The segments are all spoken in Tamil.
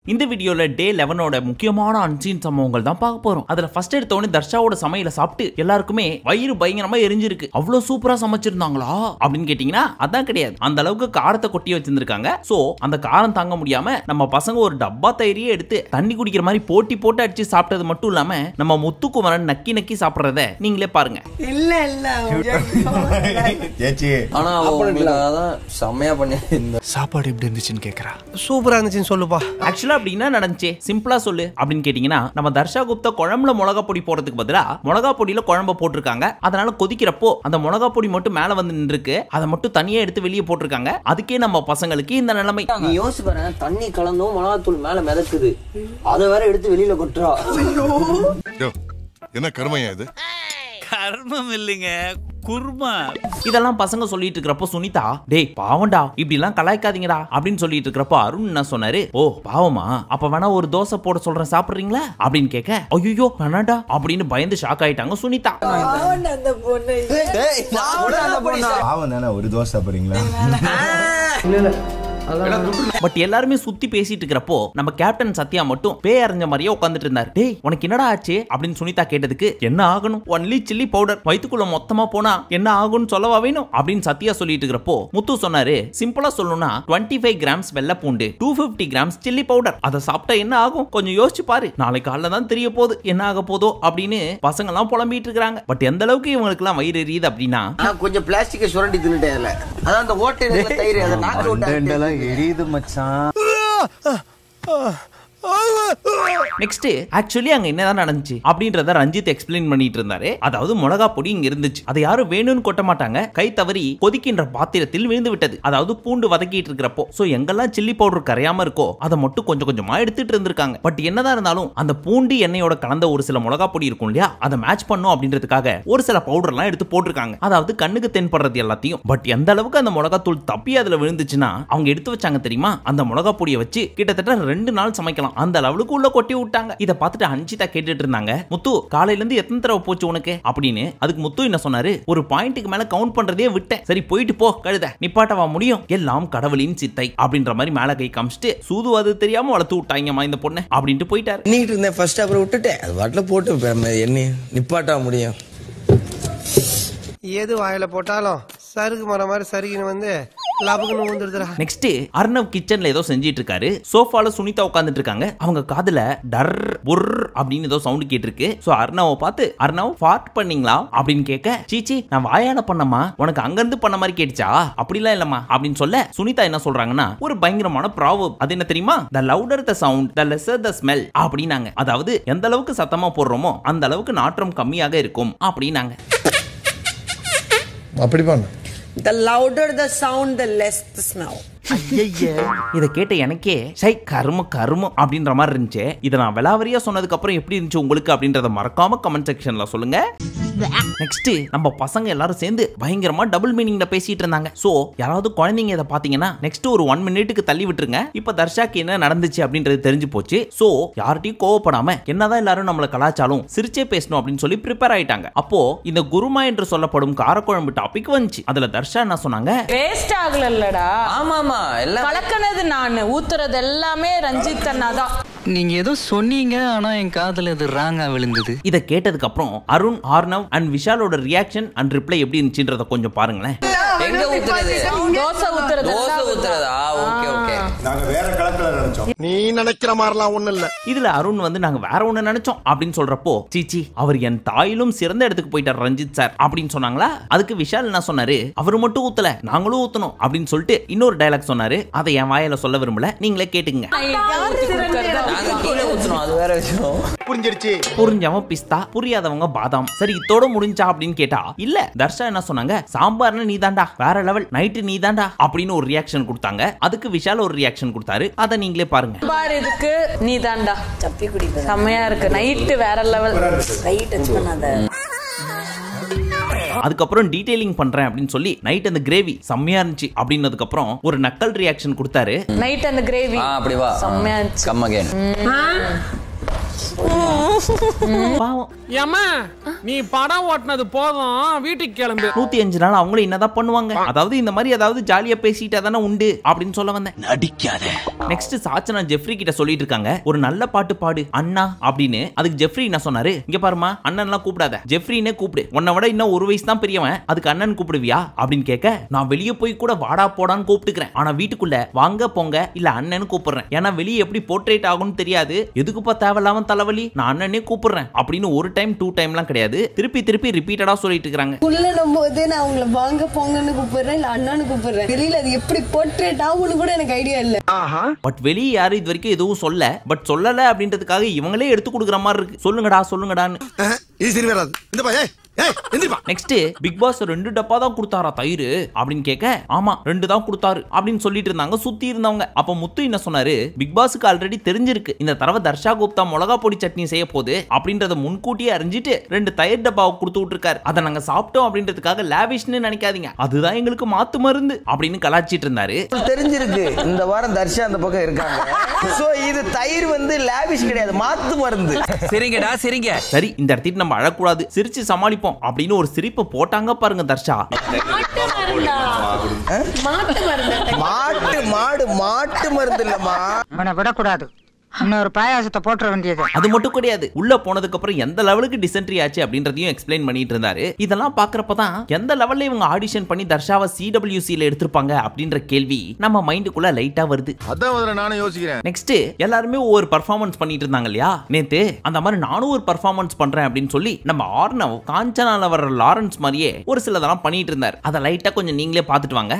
இந்த வீடியோல டே லெவனோட முக்கியமான அன்சீன் சம்பவங்கள் தான் பார்க்க போறோம் அதுல ஃபர்ஸ்ட் எடுத்த உடனே தர்ஷாவோட சமையல சாப்பிட்டு எல்லாருக்குமே வயிறு பயங்கரமா எரிஞ்சிருக்கு அவ்வளவு சூப்பரா சமைச்சிருந்தாங்களா அப்படின்னு கேட்டீங்கன்னா அதான் கிடையாது அந்த அளவுக்கு காரத்தை கொட்டி வச்சிருந்திருக்காங்க சோ அந்த காரம் தாங்க முடியாம நம்ம பசங்க ஒரு டப்பா தயிரியே எடுத்து தண்ணி குடிக்கிற மாதிரி போட்டி போட்டு அடிச்சு சாப்பிட்டது மட்டும் இல்லாம நம்ம முத்துக்குமரன் நக்கி நக்கி சாப்பிடுறத நீங்களே பாருங்க இல்ல இல்ல ஏச்சி ஆனா உங்களுக்காக தான் செம்மையா பண்ணி இந்த சாப்பாடு எப்படி இருந்துச்சுன்னு கேக்குறா சூப்பரா இருந்துச்சுன்னு சொல்லுப்பா ஆக்சுவலா அப்படி என்ன நடந்துச்சு சிம்பிளா சொல்லு அப்படின்னு கேட்டீங்கன்னா நம்ம தர்ஷா குப்தா குழம்புல மிளகா பொடி போடுறதுக்கு பதிலா மிளகா பொடியில குழம்ப போட்டிருக்காங்க அதனால கொதிக்கிறப்போ அந்த மிளகா பொடி மட்டும் மேல வந்து நின்றுருக்கு அதை மட்டும் தனியா எடுத்து வெளியே போட்டிருக்காங்க அதுக்கே நம்ம பசங்களுக்கு இந்த நிலைமை நீ யோசிச்சு பாரு தண்ணி கலந்தும் மிளகாத்தூள் மேல மிதக்குது அதை வேற எடுத்து வெளியில கொட்டுறா யோ, என்ன கருமையா இது கர்மம் இல்லைங்க குர்மா இதெல்லாம் பசங்க சொல்லிட்டு இருக்கிறப்போ சுனிதா டேய் பாவம்டா இப்படி எல்லாம் கலாய்க்காதீங்கடா அப்படின்னு சொல்லிட்டு இருக்கிறப்போ அருண் என்ன சொன்னாரு ஓ பாவமா அப்ப வேணா ஒரு தோசை போட சொல்றேன் சாப்பிடுறீங்களா அப்படின்னு கேட்க ஐயோ வேணாடா அப்படின்னு பயந்து ஷாக் ஆயிட்டாங்க சுனிதா அந்த பொண்ணு பாவம் தானே ஒரு தோசை சாப்பிடுறீங்களா பட் எல்லாருமே சுத்தி பேசிட்டு இருக்கிறப்போ நம்ம கேப்டன் சத்யா மட்டும் பேய் அரைஞ்ச மாதிரியே உட்காந்துட்டு இருந்தார் டேய் உனக்கு என்னடா ஆச்சு அப்படின்னு சுனிதா கேட்டதுக்கு என்ன ஆகணும் ஒன்லி சில்லி பவுடர் வயித்துக்குள்ள மொத்தமா போனா என்ன ஆகும்னு சொல்லவா வேணும் அப்படின்னு சத்யா சொல்லிட்டு இருக்கிறப்போ முத்து சொன்னாரு சிம்பிளா சொல்லணும்னா டுவெண்ட்டி ஃபைவ் கிராம்ஸ் வெள்ளை பூண்டு two fifty grams chilli powder அதை சாப்பிட்டா என்ன ஆகும் கொஞ்சம் யோசிச்சு பாரு நாளைக்கு காலைல தான் தெரிய போகுது என்ன ஆக போதோ அப்படின்னு பசங்க எல்லாம் புலம்பிட்டு இருக்காங்க பட் எந்த அளவுக்கு இவங்களுக்கு எல்லாம் வயிறு எரியுது அப்படின்னா நான் கொஞ்சம் பிளாஸ்டிக்கை சுரண்டி தின்னுட்டேன் அதுல அதான் அந்த ஓட்டை இருக்குல்ல தயிர் அதை நாக்கு விட்டு மண்டெல்லாம் எரியுது மச்சான் நெக்ஸ்ட் ஆக்சுவலி அங்க என்னதான் நடந்துச்சு அப்படின்றத ரஞ்சித் எக்ஸ்பிளைன் பண்ணிட்டு இருந்தாரு அதாவது மிளகா பொடி இங்க இருந்துச்சு அதை யாரும் வேணும்னு கொட்ட மாட்டாங்க கை தவறி கொதிக்கின்ற பாத்திரத்தில் விழுந்து விட்டது அதாவது பூண்டு வதக்கிட்டு இருக்கிறப்போ சோ எங்கெல்லாம் சில்லி பவுடர் கரையாம இருக்கோ அதை மட்டும் கொஞ்சம் கொஞ்சமா எடுத்துட்டு இருந்திருக்காங்க பட் என்னதான் இருந்தாலும் அந்த பூண்டு எண்ணெயோட கலந்த ஒரு சில மிளகா பொடி இருக்கும் இல்லையா அதை மேட்ச் பண்ணும் அப்படின்றதுக்காக ஒரு சில பவுடர்லாம் எடுத்து போட்டிருக்காங்க அதாவது கண்ணுக்கு தென்படுறது எல்லாத்தையும் பட் எந்த அளவுக்கு அந்த மிளகாத்தூள் தப்பி அதுல விழுந்துச்சுன்னா அவங்க எடுத்து வச்சாங்க தெரியுமா அந்த மிளகா பொடியை வச்சு கிட்டத்தட்ட ரெண்டு நாள் சமைக்கலாம் அந்த லெவலுக்கு உள்ள கொட்டி விட்டாங்க இதை பார்த்துட்டு அஞ்சிதா கேட்டுட்டு இருந்தாங்க முத்து காலையில இருந்து எத்தனை தடவை போச்சு உனக்கு அப்படின்னு அதுக்கு முத்து என்ன சொன்னாரு ஒரு பாயிண்ட்டுக்கு மேல கவுண்ட் பண்றதே விட்டேன் சரி போயிட்டு போ கழுத நிப்பாட்டவா முடியும் எல்லாம் கடவுளின் சித்தை அப்படின்ற மாதிரி மேல கை காமிச்சிட்டு சூதுவாது தெரியாம வளர்த்து விட்டாங்கம்மா இந்த பொண்ணு அப்படின்ட்டு போயிட்டாரு பண்ணிட்டு இருந்தேன் ஃபர்ஸ்ட் அப்புறம் விட்டுட்டேன் அது வாட்டில் போட்டு என்ன நிப்பாட்டா முடியும் எது வாயில போட்டாலும் சருகு மரம் மாதிரி சருகின்னு வந்து லபக்குன்னு வந்துடுதுடா நெக்ஸ்ட் அர்ணவ் கிச்சன்ல ஏதோ செஞ்சிட்டு இருக்காரு சோஃபால சுனிதா உட்காந்துட்டு இருக்காங்க அவங்க காதுல டர் புர் அப்படின்னு ஏதோ சவுண்ட் கேட்டிருக்கு சோ அர்ணவை பார்த்து அர்ணவ் ஃபார்ட் பண்ணீங்களா அப்படின்னு கேட்க சீச்சி நான் வாயால பண்ணமா உனக்கு அங்கிருந்து பண்ண மாதிரி கேட்டுச்சா அப்படிலாம் இல்லம்மா அப்படின்னு சொல்ல சுனிதா என்ன சொல்றாங்கன்னா ஒரு பயங்கரமான ப்ராவம் அது என்ன தெரியுமா the louder the sound the lesser the smell அப்படின்னாங்க அதாவது எந்த அளவுக்கு சத்தமா போடுறோமோ அந்த அளவுக்கு நாற்றம் கம்மியாக இருக்கும் அப்படின்னாங்க அப்படி பண்ண The louder the sound, the less the smell. இதை கேட்ட எனக்கே சை கரும கருமம் அப்படின்ற மாதிரி இருந்துச்சு இதை நான் விலாவரியா சொன்னதுக்கு அப்புறம் எப்படி இருந்துச்சு உங்களுக்கு அப்படின்றத மறக்காம கமெண்ட் செக்ஷன்ல சொல்லுங்க நெக்ஸ்ட் நம்ம பசங்க எல்லாரும் சேர்ந்து பயங்கரமா டபுள் மீனிங்ல பேசிட்டு இருந்தாங்க சோ யாராவது குழந்தைங்க இதை பாத்தீங்கன்னா நெக்ஸ்ட் ஒரு ஒன் மினிட்டுக்கு தள்ளி விட்டுருங்க இப்ப தர்ஷாக்கு என்ன நடந்துச்சு அப்படின்றது தெரிஞ்சு போச்சு சோ யார்கிட்டயும் கோவப்படாம என்னதான் எல்லாரும் நம்மள கலாச்சாரம் சிரிச்சே பேசணும் அப்படின்னு சொல்லி ப்ரிப்பேர் ஆயிட்டாங்க அப்போ இந்த குருமா என்று சொல்லப்படும் காரக்குழம்பு டாபிக் வந்துச்சு அதுல தர்ஷா என்ன சொன்னாங்க வேஸ்ட் ஆகலல்லடா ஆமா ஆமா எல்லாம் கலக்கினது நானு ஊத்துறது எல்லாமே ரஞ்சித் அண்ணா தான் நீங்க ஏதோ சொன்னீங்க ஆனா என் காதுல இது ராங்கா விழுந்தது இதை கேட்டதுக்கு அப்புறம் அருண் ஆர்னவ் அண்ட் விஷாலோட ரியாக்ஷன் அண்ட் ரிப்ளை எப்படி இருந்துச்சுன்றத கொஞ்சம் பாருங்களேன் எங்க ஊத்துறது தோசை ஊத்துறது தோசை எல்லாம் ஊத்துறதா ஓகே ஓகே நாங்க வேற கலக்கல நினைச்சோம் நீ நினைக்கிற மாதிரிலாம் ஒண்ணு இல்ல இதுல அருண் வந்து நாங்க வேற ஒண்ணு நினைச்சோம் அப்படின்னு சொல்றப்போ சீச்சி அவர் என் தாயிலும் சிறந்த இடத்துக்கு போயிட்டார் ரஞ்சித் சார் அப்படின்னு சொன்னாங்களா அதுக்கு விஷால் என்ன சொன்னாரு அவர் மட்டும் ஊத்தல நாங்களும் ஊத்தணும் அப்படின்னு சொல்லிட்டு இன்னொரு டயலாக் சொன்னாரு அதை என் வாயில சொல்ல விரும்பல நீங்களே கேட்டுங்க ஊத்தி கொடுக்கறதா? நாங்க கீழே ஊத்துறோம் அது வேற விஷயம் புரிஞ்சிருச்சு புரிஞ்சவன் பிஸ்தா புரியாதவங்க பாதாம் சரி இதோட முடிஞ்சா அப்படின்னு கேட்டா இல்ல தர்ஷா என்ன சொன்னாங்க சாம்பார்னு நீ தாண்டா வேற லெவல் நைட்டு நீ தாண்டா அப்படின்னு ஒரு ரியாக்ஷன் கொடுத்தாங்க அதுக்கு விஷால் ஒரு ரியாக்ஷன் கொடுத்தாரு அதை நீங்களே பாருங்க பார் இதுக்கு நீ தாண்டா சப்பி குடிப்பேன் செம்மையா இருக்கு நைட்டு வேற லெவல் கை டச் பண்ணாத அதுக்கப்புறம் டீடைலிங் பண்றேன் அப்படின்னு சொல்லி நைட் அந்த கிரேவி செம்மையா இருந்துச்சு அப்படின்னதுக்கு அப்புறம் ஒரு நக்கல் ரியாக்ஷன் கொடுத்தாரு நைட் அந்த கிரேவி ஆ அப்படி வா செம்மையா இருந்துச்சு கம் அகைன் பாவம் ஏமா நீ படம் ஓட்டுனது போதும் வீட்டுக்கு கிளம்பு நூத்தி அஞ்சு நாள் அவங்களும் என்னதான் பண்ணுவாங்க அதாவது இந்த மாதிரி ஏதாவது ஜாலியா பேசிட்டா தானே உண்டு அப்படின்னு சொல்ல வந்தேன் நடிக்காத நெக்ஸ்ட் சாச்சனா ஜெஃப்ரி கிட்ட சொல்லிட்டு இருக்காங்க ஒரு நல்ல பாட்டு பாடு அண்ணா அப்படின்னு அதுக்கு ஜெஃப்ரி என்ன சொன்னாரு இங்க பாருமா அண்ணன்லாம் கூப்பிடாத ஜெஃப்ரினே கூப்பிடு உன்னை விட இன்னும் ஒரு வயசு தான் பெரியவன் அதுக்கு அண்ணன் கூப்பிடுவியா அப்படின்னு கேட்க நான் வெளியே போய் கூட வாடா போடான்னு கூப்பிட்டுக்கிறேன் ஆனா வீட்டுக்குள்ள வாங்க போங்க இல்ல அண்ணன்னு கூப்பிடுறேன் ஏன்னா வெளியே எப்படி போர்ட்ரேட் ஆகும்னு தெரியாது எதுக்குப்பா தேவையில்லாம தலைவலி நான் அண்ணனே கூப்பிடுறேன் அப்படின்னு ஒரு டைம் டூ டைம்லாம் கிடையாது திருப்பி திருப்பி ரிப்பீட்டடா சொல்லிட்டு இருக்காங்க புள்ளனும் போது நான் அவங்கள வாங்க போங்கன்னு கூப்பிடுறேன் இல்ல அண்ணான்னு கூப்பிடுறேன் வெளியில அது எப்படி போர்ட்ரேட் ஆகும்னு கூட எனக்கு ஐடியா இல்ல பட் வெளியே யாரும் இது வரைக்கும் எதுவும் சொல்ல பட் சொல்லல அப்படின்றதுக்காக இவங்களே எடுத்து கொடுக்குற மாதிரி இருக்கு சொல்லுங்கடா சொல்லுங்கடான்னு இது சரி வராது இந்த பா ஏய் ஏய் எந்திரிப்பா நெக்ஸ்ட் பிக் பாஸ் ரெண்டு டப்பா தான் கொடுத்தாரா தயிர் அப்படின்னு கேட்க ஆமா ரெண்டு தான் கொடுத்தாரு அப்படின்னு சொல்லிட்டு இருந்தாங்க சுத்தி இருந்தவங்க அப்ப முத்து என்ன சொன்னாரு பிக் பாஸுக்கு ஆல்ரெடி தெரிஞ்சிருக்கு இந்த தடவை தர்ஷா குப்தா மிளகா பொடி சட்னி செய்ய போகுது அப்படின்றத முன்கூட்டியே அறிஞ்சிட்டு ரெண்டு தயிர் டப்பாவை கொடுத்து விட்டுருக்காரு அதை நாங்க சாப்பிட்டோம் அப்படின்றதுக்காக லேவிஷ்னு நினைக்காதீங்க அதுதான் எங்களுக்கு மாத்து மருந்து அப்படின்னு கலாச்சிட்டு இருந்தாரு தெரிஞ்சிருக்கு இந்த வாரம் தர்ஷா அந்த பக்கம் இருக்காங்க சோ இது தயிர் வந்து லேவிஷ் கிடையாது மாத்து மருந்து சரிங்கடா சரிங்க சரி இந்த இடத்துக்கு நம்ம அழக்கூடாது சிரிச்சு சமாளிப்போம் அப்படின்னு ஒரு சிரிப்பை போட்டாங்க பாருங்க தர்ஷா மாட்டு மாடு மாட்டு மருந்து இல்லம்மா அவனை விடக்கூடாது இன்னொரு பாயாசத்தை போட்டுற வேண்டியது அது மட்டும் கிடையாது உள்ள போனதுக்கு அப்புறம் எந்த லெவலுக்கு டிசென்ட்ரி ஆச்சு அப்படின்றதையும் எக்ஸ்பிளைன் பண்ணிட்டு இருந்தாரு இதெல்லாம் பாக்குறப்ப தான் எந்த லெவல்ல இவங்க ஆடிஷன் பண்ணி தர்ஷாவை சிடபிள்யூசில எடுத்திருப்பாங்க அப்படின்ற கேள்வி நம்ம மைண்டுக்குள்ள லைட்டா வருது அதான் முதல்ல நானும் யோசிக்கிறேன் நெக்ஸ்ட் எல்லாருமே ஒவ்வொரு பர்ஃபார்மன்ஸ் பண்ணிட்டு இருந்தாங்க இல்லையா நேத்து அந்த மாதிரி நானும் ஒரு பர்ஃபார்மன்ஸ் பண்றேன் அப்படின்னு சொல்லி நம்ம ஆர்னவ் காஞ்சனால வர்ற லாரன்ஸ் மாதிரியே ஒரு சிலதெல்லாம் பண்ணிட்டு இருந்தார் அதை லைட்டா கொஞ்சம் நீங்களே பார்த்துட்டு வாங்க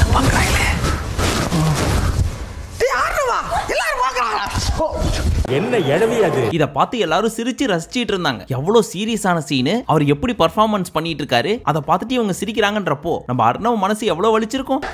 இத பார்த்து எல்லாரும் சிரிச்சு ரசிச்சிட்டு இருந்தாங்க எவ்வளவு சீரியஸான சீனு அவர் எப்படி பர்ஃபார்மன்ஸ் பண்ணிட்டு இருக்காரு அதை பார்த்துட்டு இவங்க சிரிக்கிறாங்கன்றப்போ நம்ம அர்ணவ் மனசு எவ்வளவு வலிச்சிருக்கும்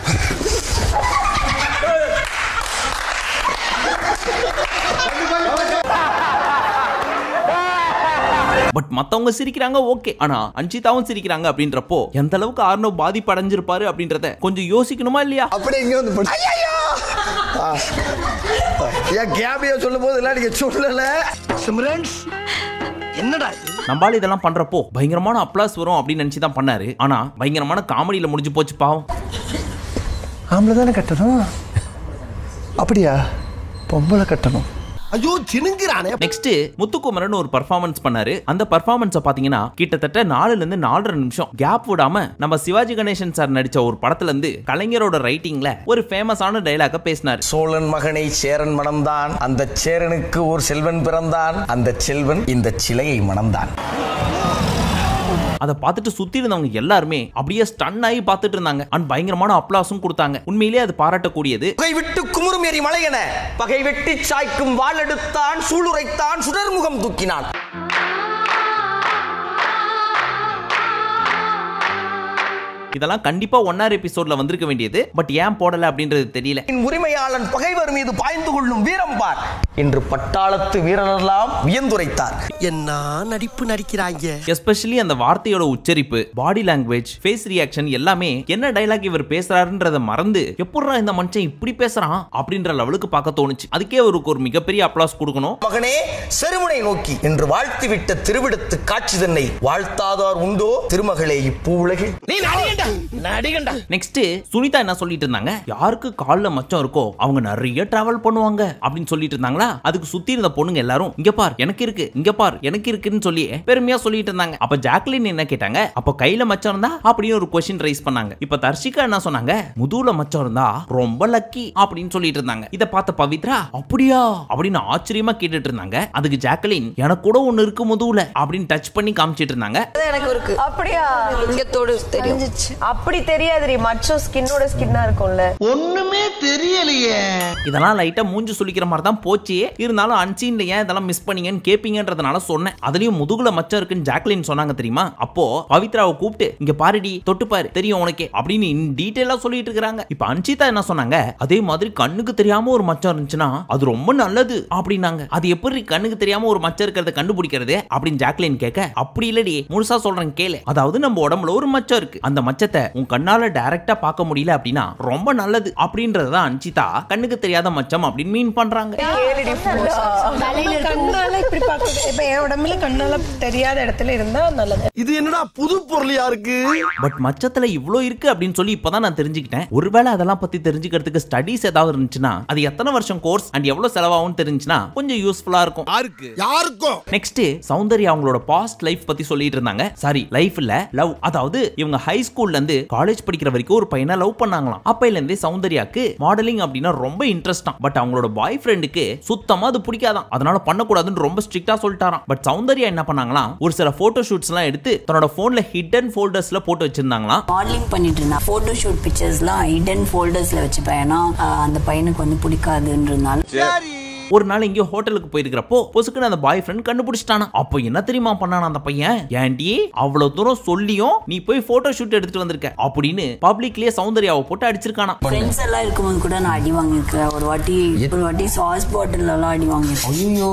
பட் மத்தவங்க சிரிக்கிறாங்க ஓகே ஆனா அன்சிதாவும் சிரிக்கிறாங்க அப்படின்றப்போ எந்த அளவுக்கு ஆர்னவ் பாதிப்பு அடைஞ்சிருப்பாரு அப்படின்றத கொஞ்சம் யோசிக்கணுமா இல்லையா அப்படியே இங்க வந்து படு. ஆ. ஏன் கேபியா சொல்லும் போது எல்லாம் நீங்க சொல்லல சிம்ரன்ஸ் என்னடா நம்மளால இதெல்லாம் பண்றப்போ பயங்கரமான அப்ளாஸ் வரும் அப்படின்னு நினைச்சு தான் பண்ணாரு ஆனா பயங்கரமான காமெடியில முடிஞ்சு போச்சு பாவம் ஆம்பளை தானே கட்டணும் அப்படியா பொம்பளை கட்டணும் ஐயோ சினுங்கிறானே நெக்ஸ்ட் முத்துக்குமரன் ஒரு பர்ஃபார்மன்ஸ் பண்ணாரு அந்த பர்ஃபார்மன்ஸை பாத்தீங்கன்னா கிட்டத்தட்ட நாலுல இருந்து நாலரை நிமிஷம் கேப் விடாம நம்ம சிவாஜி கணேசன் சார் நடிச்ச ஒரு படத்துல இருந்து கலைஞரோட ரைட்டிங்ல ஒரு ஃபேமஸான டைலாக பேசினாரு சோழன் மகனை சேரன் மணந்தான் அந்த சேரனுக்கு ஒரு செல்வன் பிறந்தான் அந்த செல்வன் இந்த சிலையை மணந்தான் அதை பார்த்துட்டு சுத்தி இருந்தவங்க எல்லாருமே அப்படியே ஸ்டன் ஆகி பார்த்துட்டு இருந்தாங்க அண்ட் பயங்கரமான அப்ளாஸும் கொடுத்தாங்க உண்மையிலேயே அது பாராட்டக்கூடியது பகை விட்டு குமுறும் எரி மலையென பகை வெட்டி சாய்க்கும் வாளெடுத்தான் சூளுரைத்தான் சுடர்முகம் தூக்கினான் இதெல்லாம் கண்டிப்பா ஒன்னார் எபிசோட்ல வந்திருக்க வேண்டியது பட் ஏன் போடல அப்படின்றது தெரியல என் உரிமையாளன் பகைவர் மீது பாய்ந்து கொள்ளும் வீரம் பார் என்று பட்டாளத்து வீரரெல்லாம் வியந்துரைத்தார் என்ன நடிப்பு நடிக்கிறாங்க எஸ்பெஷலி அந்த வார்த்தையோட உச்சரிப்பு பாடி லாங்குவேஜ் ஃபேஸ் ரியாக்ஷன் எல்லாமே என்ன டைலாக் இவர் பேசுறாருன்றத மறந்து எப்படிடா இந்த மனுஷன் இப்படி பேசுறான் அப்படின்ற லெவலுக்கு பார்க்க தோணுச்சு அதுக்கே அவருக்கு ஒரு மிகப்பெரிய அப்ளாஸ் கொடுக்கணும் மகனே செருமுனை நோக்கி என்று வாழ்த்திவிட்ட திருவிடத்து காட்சி தன்னை வாழ்த்தாதார் உண்டோ திருமகளே இப்பூ உலகில் நீ நடிகண்டா நடிகண்டா நெக்ஸ்ட் சுனிதா என்ன சொல்லிட்டு இருந்தாங்க யாருக்கு கால்ல மச்சம் இருக்கோ அவங்க நிறைய டிராவல் பண்ணுவாங்க அப்படின்னு சொல்லிட்டு இருந்தாங்களா அதுக்கு சுத்தி இருந்த பொண்ணுங்க எல்லாரும் இங்க பார் எனக்கு இருக்கு இங்க பார் எனக்கு இருக்குன்னு சொல்லி பெருமையா சொல்லிட்டு இருந்தாங்க அப்ப ஜாக்லின் என்ன கேட்டாங்க அப்ப கையில மச்சம் இருந்தா அப்படின்னு ஒரு கொஸ்டின் ரைஸ் பண்ணாங்க இப்ப தர்ஷிகா என்ன சொன்னாங்க முதுகுல மச்சம் இருந்தா ரொம்ப லக்கி அப்படின்னு சொல்லிட்டு இருந்தாங்க இத பார்த்த பவித்ரா அப்படியா அப்படின்னு ஆச்சரியமா கேட்டுட்டு இருந்தாங்க அதுக்கு ஜாக்லின் எனக்கு கூட ஒண்ணு இருக்கு முதுகுல அப்படின்னு டச் பண்ணி காமிச்சிட்டு இருந்தாங்க எனக்கு இருக்கு அப்படியா இங்க தொடு தெரியும் அப்படி தெரியாதுடி மச்சம் ஸ்கின்னோட ஸ்கின்னா இருக்கும்ல ஒண்ணுமே தெரியலையே இதெல்லாம் லைட்டா மூஞ்சி சுளிக்கிற மாதிரி தான் போச்சு இருந்தாலும் அன்சீன்ல ஏன் இதெல்லாம் மிஸ் பண்ணீங்கன்னு கேப்பீங்கன்றதுனால சொன்னேன் அதுலயும் முதுகுல மச்சம் இருக்குன்னு ஜாக்லின் சொன்னாங்க தெரியுமா அப்போ பவித்ராவை கூப்பிட்டு இங்க பாருடி தொட்டு பாரு தெரியும் உனக்கே அப்படின்னு இன் டீடைலா சொல்லிட்டு இருக்காங்க இப்ப அன்சிதா என்ன சொன்னாங்க அதே மாதிரி கண்ணுக்கு தெரியாம ஒரு மச்சம் இருந்துச்சுன்னா அது ரொம்ப நல்லது அப்படின்னாங்க அது எப்படி கண்ணுக்கு தெரியாம ஒரு மச்சம் இருக்கிறத கண்டுபிடிக்கிறது அப்படின்னு ஜாக்லின் கேட்க அப்படி இல்லடி முழுசா சொல்றேன் கேளு அதாவது நம்ம உடம்புல ஒரு மச்சம் இருக்கு அந்த மச்சம் மச்சத்தை உன் கண்ணால டைரக்டா பார்க்க முடியல அப்படின்னா ரொம்ப நல்லது அப்படின்றதுதான் அன்சிதா கண்ணுக்கு தெரியாத மச்சம் அப்படின்னு மீன் பண்றாங்க கண்ணால இப்படி பாக்குது இப்ப என் உடம்புல கண்ணால தெரியாத இடத்துல இருந்தா நல்லது இது என்னடா புது பொருளியா இருக்கு பட் மச்சத்துல இவ்ளோ இருக்கு அப்படின்னு சொல்லி இப்பதான் நான் தெரிஞ்சுக்கிட்டேன் ஒருவேளை அதெல்லாம் பத்தி தெரிஞ்சுக்கிறதுக்கு ஸ்டடிஸ் ஏதாவது இருந்துச்சுன்னா அது எத்தனை வருஷம் கோர்ஸ் அண்ட் எவ்வளவு செலவாகும் தெரிஞ்சுன்னா கொஞ்சம் யூஸ்ஃபுல்லா இருக்கும் யாருக்கு யாருக்கும் நெக்ஸ்ட் சௌந்தர்யா அவங்களோட பாஸ்ட் லைஃப் பத்தி சொல்லிட்டு இருந்தாங்க சாரி லைஃப் இல்ல லவ் அதாவது இவங்க ஹை ஸ்கூல்ல இருந்து காலேஜ் படிக்கிற வரைக்கும் ஒரு பையனை லவ் பண்ணாங்களாம் அப்பையில இருந்தே சௌந்தர்யாக்கு மாடலிங் அப்படின்னா ரொம்ப இன்ட்ரெஸ்டா பட் அவங்களோட பாய் ஃப்ரெண்டுக்கு சுத்தமா அது பிடிக்காதான் அதனால பண்ணக்கூடாதுன்னு ரொம்ப ஸ்ட்ரிக்டா சொல்லிட்டாராம் பட் சௌந்தர்யா என்ன பண்ணாங்களாம் ஒரு சில போட்டோ ஷூட்ஸ் எல்லாம் எடுத்து தன்னோட போன்ல ஹிடன் ஃபோல்டர்ஸ்ல போட்டு வச்சிருந்தாங்களாம் மாடலிங் பண்ணிட்டு இருந்தேன் போட்டோ ஷூட் பிக்சர்ஸ்லாம் ஹிடன் ஃபோல்டர்ஸ்ல வச்சுப்பேன் ஏன்னா ஆஹ், அந்த பையனுக்கு வந்து பிடிக்காதுன்றதுனால ஒரு நாள் எங்கேயோ ஹோட்டலுக்கு போயிருக்கிறப்போ பொசுக்குன்னு அந்த பாய் ஃப்ரெண்ட் கண்டுபிடிச்சிட்டானா அப்போ என்ன தெரியுமா பண்ணான அந்த பையன் ஏன்டி அவ்வளவு தூரம் சொல்லியும் நீ போய் போட்டோ ஷூட் எடுத்துட்டு வந்திருக்க அப்படின்னு பப்ளிக்லயே சௌந்தர்யாவை போட்டு அடிச்சிருக்கானா ஃப்ரெண்ட்ஸ் எல்லாம் இருக்கும்போது கூட நான் அடி வாங்கியிருக்கேன் ஒரு வாட்டி ஒரு வாட்டி சாஸ் பாட்டில் எல்லாம் அடி வாங்கியிருக்கேன் ஐயோ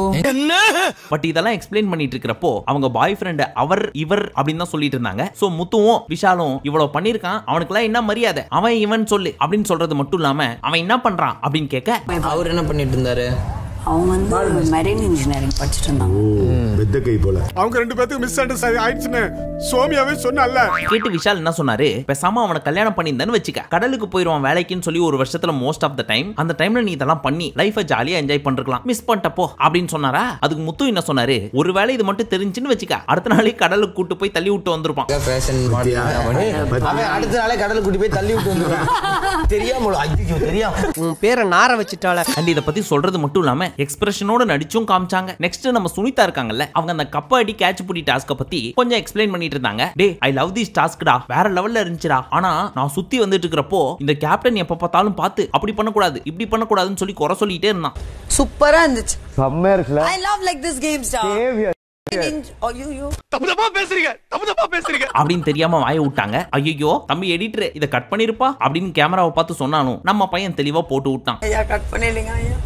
பட் இதெல்லாம் எக்ஸ்பிளைன் பண்ணிட்டு இருக்கிறப்போ அவங்க பாய் ஃப்ரெண்ட் அவர் இவர் அப்படின்னு தான் சொல்லிட்டு இருந்தாங்க சோ முத்துவும் விஷாலும் இவ்வளவு பண்ணிருக்கான் அவனுக்குலாம் என்ன மரியாதை அவன் இவன் சொல்லு அப்படின்னு சொல்றது மட்டும் இல்லாம அவன் என்ன பண்றான் அப்படின்னு கேட்க அவர் என்ன பண்ணிட்டு இருந்தாரு அவங்க வந்து மெரைன் இன்ஜினியரிங் படிச்சுட்டு இருந்தாங்க வெத்த கை போல அவங்க ரெண்டு பேத்துக்கு மிஸ் அண்டர்ஸ்டாண்டிங் ஆயிடுச்சுன்னு சோமியாவே சொன்னல கேட்டு விஷால் என்ன சொன்னாரு பேசாம அவனை கல்யாணம் பண்ணியிருந்தேன்னு வச்சுக்க கடலுக்கு போயிருவான் வேலைக்குன்னு சொல்லி ஒரு வருஷத்துல மோஸ்ட் ஆஃப் த டைம் அந்த டைம்ல நீ இதெல்லாம் பண்ணி லைஃபை ஜாலியா என்ஜாய் பண்ணிருக்கலாம் மிஸ் பண்ணிட்டப்போ அப்படின்னு சொன்னாரா அதுக்கு முத்து என்ன சொன்னாரு ஒருவேளை இது மட்டும் தெரிஞ்சுன்னு வச்சுக்க அடுத்த நாளே கடலுக்கு கூட்டு போய் தள்ளி விட்டு வந்திருப்பான் ஃபேஷன் அவன் அடுத்த நாளே கடலுக்கு கூட்டி போய் தள்ளி விட்டு வந்துருக்கான் தெரியாம ஐயோ தெரியாம உன் பேரை நார வச்சுட்டால அண்ட் இதை பத்தி சொல்றது மட்டும் இல்லாம எக்ஸ்பிரஷனோட நடிச்சும் காமிச்சாங்க நெக்ஸ்ட் நம்ம சுனிதா இருக்காங்கல்ல அவங்க அந்த கப்ப அடி கேட்ச் புடி டாஸ்க பத்தி கொஞ்சம் எக்ஸ்பிளைன் பண்ணிட்டு இருந்தாங்க டே ஐ லவ் திஸ் டாஸ்க்டா வேற லெவல்ல இருந்துச்சுடா ஆனா நான் சுத்தி வந்துட்டு இருக்கிறப்போ இந்த கேப்டன் எப்ப பார்த்தாலும் பார்த்து அப்படி பண்ணக்கூடாது இப்படி பண்ணக்கூடாதுன்னு சொல்லி குறை சொல்லிட்டே இருந்தான் சூப்பரா இருந்துச்சு செம்மையா இருக்குல்ல I love like this games ஐயோ தப்பு தப்பா பேசுறீங்க தப்பு தப்பா பேசுறீங்க அப்படின்னு தெரியாம வாய விட்டாங்க ஐயோ தம்பி எடிட்டர் இதை கட் பண்ணிருப்பா அப்படின்னு கேமராவை பார்த்து சொன்னாலும் நம்ம பையன் தெளிவா போட்டு விட்டான் ஐயா கட் பண்ணிடுங்க ஐயா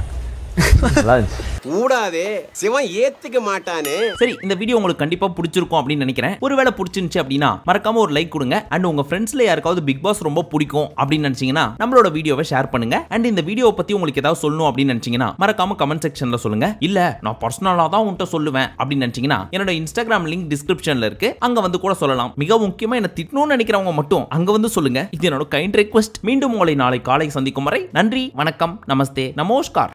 கூடாதே சிவன் ஏத்துக்க மாட்டானே சரி இந்த வீடியோ உங்களுக்கு கண்டிப்பா பிடிச்சிருக்கும் அப்படின்னு நினைக்கிறேன் ஒருவேளை பிடிச்சிருந்துச்சு அப்படின்னா மறக்காம ஒரு லைக் கொடுங்க அண்ட் உங்க ஃப்ரெண்ட்ஸ்ல யாருக்காவது பிக் பாஸ் ரொம்ப பிடிக்கும் அப்படின்னு நினைச்சீங்கன்னா நம்மளோட வீடியோவை ஷேர் பண்ணுங்க அண்ட் இந்த வீடியோவை பத்தி உங்களுக்கு ஏதாவது சொல்லணும் அப்படின்னு நினைச்சீங்கன்னா மறக்காம கமெண்ட் செக்ஷன்ல சொல்லுங்க இல்ல நான் பர்சனலா தான் உன்கிட்ட சொல்லுவேன் அப்படின்னு நினைச்சீங்கன்னா என்னோட இன்ஸ்டாகிராம் லிங்க் டிஸ்கிரிப்ஷன்ல இருக்கு அங்க வந்து கூட சொல்லலாம் மிக முக்கியமா என்ன திட்டணும்னு நினைக்கிறவங்க மட்டும் அங்க வந்து சொல்லுங்க இது என்னோட கைண்ட் ரெக்வஸ்ட் மீண்டும் உங்களை நாளை காலை சந்திக்கும் வரை நன்றி வணக்கம் நமஸ்தே நமோஸ்கார்